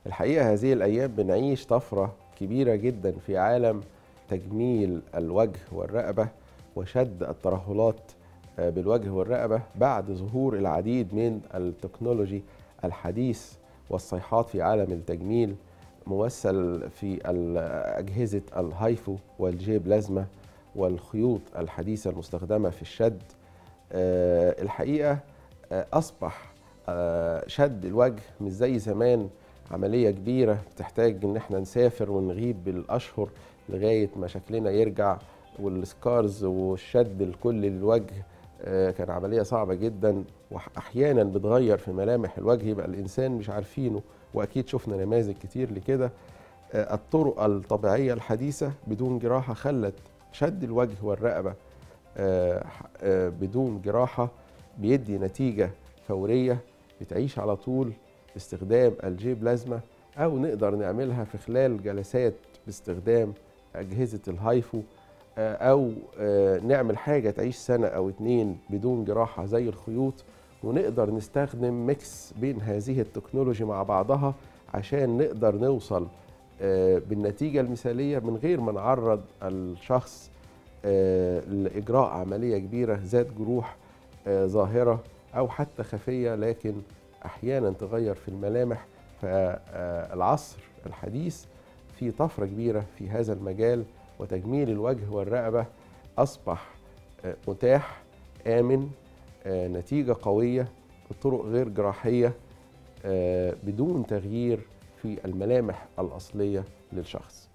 الحقيقة هذه الأيام بنعيش طفرة كبيرة جدا في عالم تجميل الوجه والرقبة وشد الترهلات آه، بالوجه والرقبة بعد ظهور العديد من التكنولوجي الحديث والصيحات في عالم التجميل ممثل في أجهزة الهايفو والجي بلازما والخيوط الحديثة المستخدمة في الشد آه، الحقيقة آه، أصبح آه، شد الوجه مش زي زمان عملية كبيرة بتحتاج إن احنا نسافر ونغيب بالأشهر لغاية ما شكلنا يرجع والسكارز والشد لكل الوجه آه، كان عملية صعبة جدا وأحيانا بتغير في ملامح الوجه يبقى الإنسان مش عارفينه وأكيد شفنا نماذج كتير لكده آه، الطرق الطبيعية الحديثة بدون جراحة خلت شد الوجه والرقبة آه، آه، بدون جراحة بيدي نتيجة فورية بتعيش على طول باستخدام الجي بلازما أو نقدر نعملها في خلال جلسات باستخدام أجهزة الهايفو آه، أو آه، نعمل حاجة تعيش سنة أو اتنين بدون جراحة زي الخيوط ونقدر نستخدم ميكس بين هذه التكنولوجي مع بعضها عشان نقدر نوصل آه، بالنتيجة المثالية من غير ما نعرض الشخص آه، لإجراء عملية كبيرة ذات جروح آه، ظاهرة أو حتى خفية لكن أحيانا تغير في الملامح فالعصر الحديث في طفرة كبيرة في هذا المجال وتجميل الوجه والرقبة أصبح آه، متاح آمن آه، نتيجة قوية بطرق غير جراحية آه، بدون تغيير في الملامح الأصلية للشخص